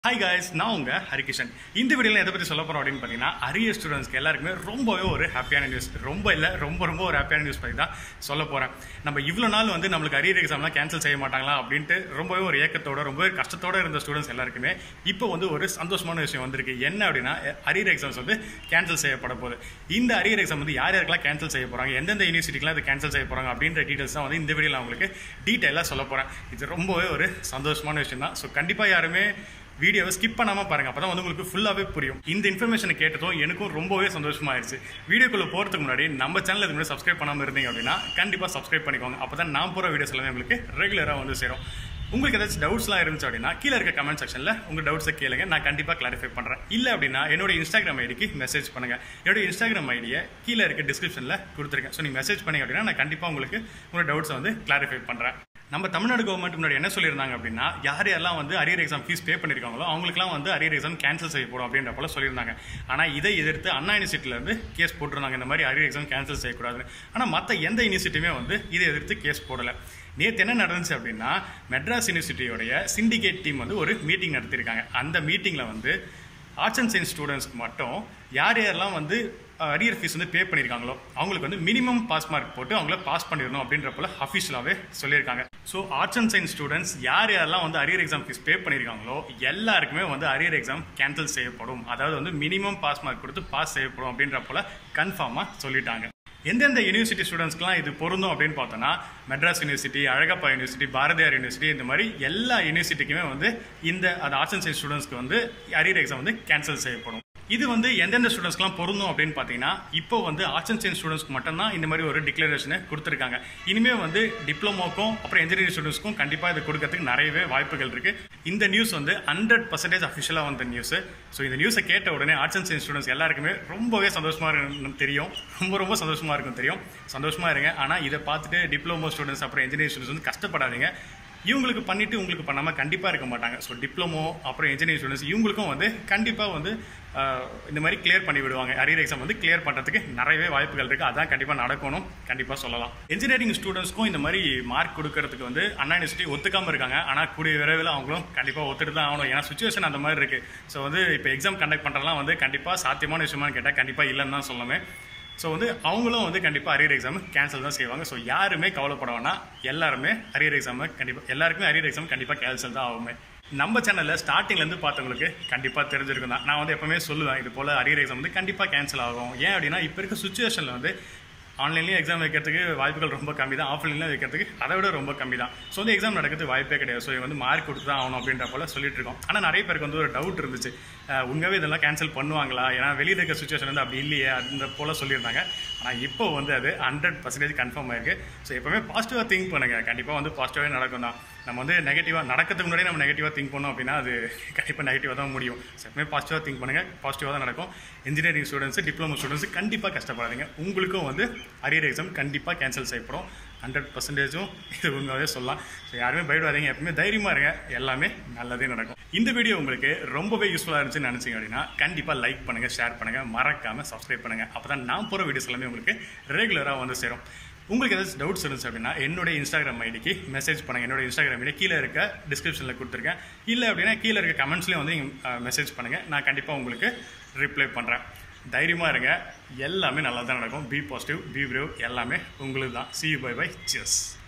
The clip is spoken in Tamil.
ஹாய் காய்ஸ் நான் உங்க ஹரிகிஷன் இந்த வீடியோவில் எதை பற்றி சொல்ல போகிறோம் அப்படின்னு பார்த்தீங்கன்னா அரிய ஸ்டூடெண்ட்ஸ்க்கு எல்லாருக்குமே ரொம்பவே ஒரு ஹாப்பியான நியூஸ் ரொம்ப இல்லை ரொம்ப ரொம்ப ஒரு ஹாப்பியான நியூஸ் பற்றி தான் சொல்ல போகிறேன் நம்ம இவ்வளோ நாள் வந்து நம்மளுக்கு அரியர் எக்ஸாம்லாம் கேன்சல் செய்ய மாட்டாங்களா அப்படின்ட்டு ரொம்பவே ஒரு ஏக்கத்தோட ரொம்பவே கஷ்டத்தோட இருந்த ஸ்டூடெண்ட்ஸ் எல்லாருக்குமே இப்போ வந்து ஒரு சந்தோஷமான விஷயம் வந்திருக்கு என்ன அப்படின்னா அரியர் எக்ஸாம்ஸ் வந்து கேன்சல் செய்யப்பட போகுது இந்த அரியர் எக்ஸாம் வந்து யார் யாருக்கெல்லாம் கேன்சல் செய்ய போகிறாங்க எந்தெந்த யூனிவர்சிட்டிக்கெலாம் இது கேன்சல் செய்ய போகிறாங்க அப்படின்ற டீட்டெயில்ஸ் தான் வந்து இந்த வீடியோவில் நான் உங்களுக்கு டீட்டெயிலாக சொல்ல போகிறேன் இது ரொம்பவே ஒரு சந்தோஷமான விஷயம் தான் ஸோ கண்டிப்பாக யாருமே வீடியோவை ஸ்கிப் பண்ணாமல் பாருங்க அப்போ தான் வந்து உங்களுக்கு ஃபுல்லாகவே புரியும் இந்த இன்ஃபர்மேஷனை கேட்டதும் எனக்கும் ரொம்பவே சந்தோஷமாயிருச்சு வீடியோக்குள்ளே போகிறதுக்கு முன்னாடி நம்ம சேனல் இதுக்கு முன்னாடி சப்ஸ்கிரைப் பண்ணாமல் இருந்தீங்க அப்படின்னா கண்டிப்பாக சப்ஸ்கிரைப் பண்ணிக்கோங்க அப்போ தான் நான் போகிற வீடியோஸ் எல்லாமே உங்களுக்கு ரெகுலராக வந்து சேரும் உங்களுக்கு ஏதாச்சும் டவுட்ஸ்லாம் இருந்துச்சு அப்படின்னா கீழே இருக்க கமெண்ட் செக்ஷனில் உங்கள் டவுட்ஸை கேளுங்க நான் கண்டிப்பாக கிளாரிஃபை பண்ணுறேன் இல்லை அப்படின்னா என்னோட இன்ஸ்டாகிராம் ஐடிக்கு மெசேஜ் பண்ணுங்க என்னோட இன்ஸ்டாகிராம் ஐடியை கீழே இருக்க டிஸ்கிரிப்ஷனில் கொடுத்துருக்கேன் ஸோ நீங்கள் மெசேஜ் பண்ணீங்க அப்படின்னா நான் கண்டிப்பாக உங்களுக்கு உங்களோட டவுட்ஸை வந்து கிளாரிஃபை பண்ணுறேன் நம்ம தமிழ்நாடு கவர்மெண்ட் முன்னாடி என்ன சொல்லியிருந்தாங்க அப்படின்னா யார் யாரெல்லாம் வந்து அரியர் எக்ஸாம் ஃபீஸ் பே பண்ணியிருக்காங்களோ அவங்களுக்குலாம் வந்து அரியர் எக்ஸாம் கேன்சல் செய்யப்படும் அப்படின்ற போல சொல்லியிருந்தாங்க ஆனால் இதை எதிர்த்து அண்ணா யூனிவர்சிட்டியில் இருந்து கேஸ் போட்டிருந்தாங்க இந்த மாதிரி அரியர் எக்ஸாம் கேன்சல் செய்யக்கூடாதுன்னு ஆனால் மற்ற எந்த யூனிவர்சிட்டியுமே வந்து இதை எதிர்த்து கேஸ் போடலை நேற்று என்ன நடந்துச்சு அப்படின்னா மெட்ராஸ் யூனிவர்சிட்டியோடைய சிண்டிகேட் டீம் வந்து ஒரு மீட்டிங் நடத்தியிருக்காங்க அந்த மீட்டிங்கில் வந்து ஆர்ட்ஸ் அண்ட் சயின்ஸ் ஸ்டூடெண்ட்ஸ்க்கு மட்டும் யார் யாரெல்லாம் வந்து அரியர் ஃபீஸ் வந்து பே பண்ணியிருக்காங்களோ அவங்களுக்கு வந்து மினிமம் பாஸ் மார்க் போட்டு அவங்கள பாஸ் பண்ணிடணும் அப்படின்ற போல அஃபிஷியலாகவே சொல்லியிருக்காங்க so arts and science students யார் யாரெல்லாம் வந்து அரியர் எக்ஸாம் ஃபீஸ் பே பண்ணியிருக்காங்களோ எல்லாருக்குமே வந்து அரியர் எக்ஸாம் கேன்சல் செய்யப்படும் அதாவது வந்து மினிமம் பாஸ் மார்க் கொடுத்து பாஸ் செய்யப்படும் அப்படின்ற போல கன்ஃபார்மாக சொல்லிட்டாங்க எந்தெந்த யூனிவர்சிட்டி ஸ்டூடெண்ட்ஸ்க்குலாம் இது பொருந்தும் அப்படின்னு பார்த்தோன்னா Madras University Alagappa University Bharathiar University இந்த மாதிரி எல்லா யூனிவர்சிட்டிக்குமே வந்து இந்த அது ஆர்ட்ஸ் அண்ட் சயின்ஸ் ஸ்டூடெண்ட்ஸ்க்கு வந்து அரியர் எக்ஸாம் வந்து கேன்சல் செய்யப்படும் இது வந்து எந்தெந்த ஸ்டூடெண்ட்ஸ்க்குலாம் பொருந்தும் அப்படின்னு பார்த்தீங்கன்னா இப்போ வந்து ஆர்ட்ஸ் அண்ட் சயின்ஸ் ஸ்டூடெண்ட்ஸ்க்கு மட்டும்தான் இந்த மாதிரி ஒரு டிக்ளரேஷனை கொடுத்துருக்காங்க இனிமேல் வந்து டிப்ளமோக்கும் அப்புறம் இன்ஜினியரிங் ஸ்டூடெண்ட்ஸ்க்கும் கண்டிப்பாக இது கொடுக்கறதுக்கு நிறையவே வாய்ப்புகள் இருக்கு இந்த நியூஸ் வந்து ஹண்ட்ரட் பர்சன்டேஜ் அஃபிஷியலாக வந்த நியூஸ் ஸோ இந்த நியூஸை கேட்ட உடனே ஆர்ட்ஸ் அண்ட் சயின்ஸ் ஸ்டூடெண்ட்ஸ் எல்லாருக்குமே ரொம்பவே சந்தோஷமாக இருக்கும் தெரியும் ரொம்ப ரொம்ப சந்தோஷமாக இருக்கும் தெரியும் சந்தோஷமாக இருங்க ஆனால் இதை பார்த்துட்டு டிப்ளமோ ஸ்டூடெண்ட்ஸ் அப்புறம் இன்ஜினியரிங் ஸ்டூடெண்ட்ஸ் வந்து கஷ்டப்படாதீங்க இவங்களுக்கு பண்ணிட்டு உங்களுக்கு பண்ணாமல் கண்டிப்பாக இருக்க மாட்டாங்க ஸோ டிப்ளமோ அப்புறம் இன்ஜினியரிங் ஸ்டூடெண்ட்ஸ் இவங்களுக்கும் வந்து கண்டிப்பாக வந்து இந்த மாதிரி கிளியர் பண்ணி விடுவாங்க அரியர் எக்ஸாம் வந்து கிளியர் பண்ணுறதுக்கு நிறையவே வாய்ப்புகள் இருக்குது அதான் கண்டிப்பாக நடக்கணும் கண்டிப்பாக சொல்லலாம் இன்ஜினியரிங் ஸ்டூடெண்ட்ஸ்க்கும் இந்த மாதிரி மார்க் கொடுக்கறதுக்கு வந்து அண்ணா யூனிவர்சிட்டி ஒத்துக்காமல் இருக்காங்க ஆனால் கூடிய விரைவில் அவங்களும் கண்டிப்பாக ஒத்துட்டு தான் ஆகணும் ஏன்னா சுச்சுவேஷன் அந்த மாதிரி இருக்குது ஸோ வந்து இப்போ எக்ஸாம் கண்டக்ட் பண்ணுறதுலாம் வந்து கண்டிப்பாக சாத்தியமான விஷயமானு கேட்டால் கண்டிப்பாக இல்லைன்னு தான் சொல்லுவேன் ஸோ வந்து அவங்களும் வந்து கண்டிப்பாக அரியர் எக்ஸாம் கேன்சல் தான் செய்வாங்க ஸோ யாருமே கவலைப்பட வேணாம் எல்லாருமே அரியர் எக்ஸாம் கண்டிப்பாக எல்லாருக்குமே அரியர் எக்ஸாம் கண்டிப்பாக கேன்சல் தான் ஆகுமே நம்ம சேனலில் ஸ்டார்டிங்லேருந்து பார்த்தவங்களுக்கு கண்டிப்பாக தெரிஞ்சிருக்கும் தான் நான் வந்து எப்பவுமே சொல்லுவேன் இது போல் அரியர் எக்ஸாம் வந்து கண்டிப்பாக கேன்சல் ஆகும் ஏன் அப்படின்னா இப்போ இருக்க சுச்சுவேஷனில் வந்து ஆன்லைன்லேயும் எக்ஸாம் வைக்கிறதுக்கு வாய்ப்புகள் ரொம்ப கம்மி தான் ஆஃப்லைன்லேயும் வைக்கிறதுக்கு அதை விட ரொம்ப கம்மி தான் ஸோ வந்து எக்ஸாம் நடக்கிறதுக்கு வாய்ப்பே கிடையாது ஸோ வந்து மார்க் கொடுத்து தான் ஆகணும் அப்படின்ற போல சொல்லிட்டு இருக்கோம் ஆனால் நிறைய பேருக்கு வந்து ஒரு டவுட் இருந்துச்சு உண்மையாகவே இதெல்லாம் கேன்சல் பண்ணுவாங்களா ஏன்னா வெளியில் இருக்க சுச்சுவேஷன் வந்து அப்படி இல்லையே அந்த போல சொல்லியிருந்தாங்க ஆனால் இப்போ வந்து அது ஹண்ட்ரட் பர்சன்டேஜ் கன்ஃபார்ம் ஆயிருக்கு ஸோ எப்பவுமே பாசிட்டிவாக திங்க் பண்ணுங்க கண்டிப்பாக வந்து பாசிட்டிவாகவே நடக்கும் தான் நம்ம வந்து நெகட்டிவாக நடக்கிறதுக்கு முன்னாடி நம்ம நெகட்டிவாக திங்க் பண்ணோம் அப்படின்னா அது கண்டிப்பாக நெகட்டிவாக தான் முடியும் ஸோ எப்பவுமே பாசிட்டிவாக திங்க் பண்ணுங்கள் பாசிட்டிவாக தான் நடக்கும் இன்ஜினியரிங் ஸ்டூடெண்ட்ஸ் டிப்ளமோ ஸ்டூடெண்ட்ஸ் கண்டிப்பாக கஷ்டப்படாதீங்க உங்களுக்கும் வந்து அரியர் எக்ஸாம் கண்டிப்பாக கேன்சல் செய்யப்படும் ஹண்ட்ரட் பர்சன்டேஜும் இது உண்மையாகவே சொல்லலாம் ஸோ யாருமே பயப்படாதீங்க எப்பவுமே தைரியமாக இருங்க எல்லாமே நல்லதே நடக்கும் இந்த வீடியோ உங்களுக்கு ரொம்பவே யூஸ்ஃபுல்லாக இருந்துச்சுன்னு நினச்சிங்க அப்படின்னா கண்டிப்பாக லைக் பண்ணுங்கள் ஷேர் பண்ணுங்கள் மறக்காமல் சப்ஸ்கிரைப் பண்ணுங்கள் அப்போ தான் நான் போகிற வீடியோஸ் எல்லாமே உங்களுக்கு ரெகுலராக வந்து சேரும் உங்களுக்கு ஏதாச்சும் டவுட்ஸ் இருந்துச்சு அப்படின்னா என்னுடைய இன்ஸ்டாகிராம் ஐடிக்கு மெசேஜ் பண்ணுங்கள் என்னோட இன்ஸ்டாகிராம் ஐடி கீழே இருக்க டிஸ்கிரிப்ஷனில் கொடுத்துருக்கேன் இல்லை அப்படின்னா கீழே இருக்க கமெண்ட்ஸ்லேயும் வந்து மெசேஜ் பண்ணுங்கள் நான் கண்டிப்பாக உங்களுக்கு ரிப்ளை பண்ணுறேன் தைரியமாக இருங்க எல்லாமே நல்லா தான் நடக்கும் பி பாசிட்டிவ் பி பிரேவ் எல்லாமே உங்களுக்கு தான் சி பை பை சியர்ஸ்